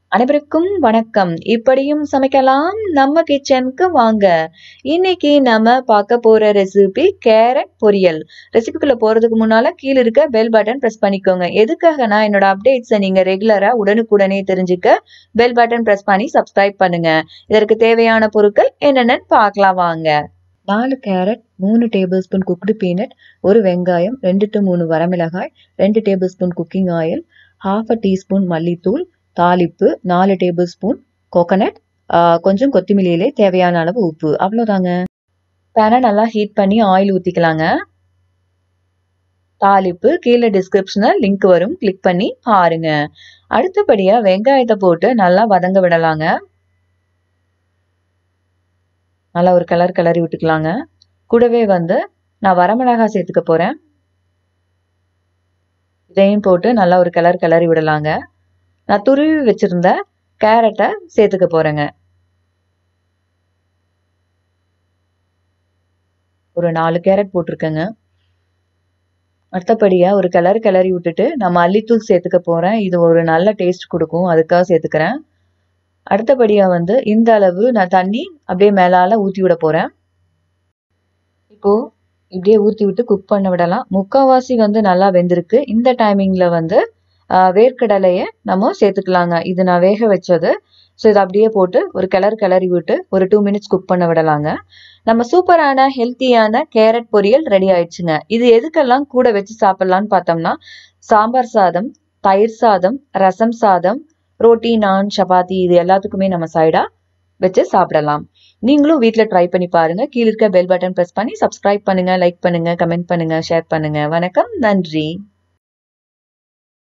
அனைவருக்கும் வணக்கம் இப்படியும் சமைக்கலாம் நம்ம கிச்சனுக்கு வாங்க இன்னைக்கு நம்ம பார்க்க போற ரெசிபி கேரட் பொரியல் ரெசிபிக்குள்ள போறதுக்கு முன்னால கீழே இருக்க பெல் பட்டன் பிரஸ் பண்ணிக்கோங்க எதுக்காகனா என்னோட அப்டேட்ஸை நீங்க ரெகுலரா உடனுக்குடனே தெரிஞ்சுக்க பெல் பட்டன் பிரஸ் பண்ணி சப்ஸ்கிரைப் பண்ணுங்க இதற்கு தேவையான பொருட்கள் என்னென்னு பார்க்கலாம் வாங்க நாலு கேரட் மூணு டேபிள் ஸ்பூன் குக்டு பீனட் ஒரு வெங்காயம் ரெண்டு டு மூணு வரமிளகாய் ரெண்டு tablespoon cooking oil half a teaspoon மல்லித்தூள் தாளிப்பு நாலு டேபிள் ஸ்பூன் கோகனட் கொஞ்சம் கொத்தமல்லி இலை தேவையான அளவு உப்பு அவ்வளோதாங்க பேனை நல்லா ஹீட் பண்ணி ஆயில் ஊற்றிக்கலாங்க தாளிப்பு கீழே டிஸ்கிரிப்ஷனில் லிங்க் வரும் கிளிக் பண்ணி பாருங்க அடுத்தபடியாக வெங்காயத்தை போட்டு நல்லா வதங்க விடலாங்க நல்லா ஒரு கலர் கிளறி விட்டுக்கலாங்க கூடவே வந்து நான் வரமிளகாய் சேர்த்துக்க போகிறேன் இதையும் போட்டு நல்லா ஒரு கலர் கிளறி விடலாங்க நான் துருவி வச்சிருந்த கேரட்டை சேர்த்துக்க போறேங்க ஒரு நாலு கேரட் போட்டிருக்கேங்க அடுத்தபடியா ஒரு கலர் கிளறி விட்டுட்டு நான் மல்லித்தூள் சேர்த்துக்க போறேன் இது ஒரு நல்ல டேஸ்ட் கொடுக்கும் அதுக்காக சேர்த்துக்கிறேன் அடுத்தபடியா வந்து இந்த அளவு நான் தண்ணி அப்படியே மேலால ஊற்றி விட போறேன் இப்போ இப்படியே ஊற்றி விட்டு குக் பண்ண விடலாம் முக்கால்வாசி வந்து நல்லா வெந்திருக்கு இந்த டைமிங்ல வந்து வேர்க்கடலையை நம்ம சேர்த்துக்கலாங்க இது நான் வேக வச்சது ஸோ இதை அப்படியே போட்டு ஒரு கிளறு கிளறி விட்டு ஒரு டூ மினிட்ஸ் குக் பண்ண விடலாங்க நம்ம சூப்பரான ஹெல்த்தியான கேரட் பொரியல் ரெடி ஆயிடுச்சுங்க இது எதுக்கெல்லாம் கூட வச்சு சாப்பிட்லான்னு பார்த்தோம்னா சாம்பார் சாதம் தயிர் சாதம் ரசம் சாதம் ரோட்டி நான் சப்பாத்தி இது எல்லாத்துக்குமே நம்ம சைடாக வச்சு சாப்பிடலாம் நீங்களும் வீட்டில் ட்ரை பண்ணி பாருங்க கீழே இருக்க பெல் பட்டன் ப்ரெஸ் பண்ணி சப்ஸ்கிரைப் பண்ணுங்க லைக் பண்ணுங்க கமெண்ட் பண்ணுங்க ஷேர் பண்ணுங்க வணக்கம் நன்றி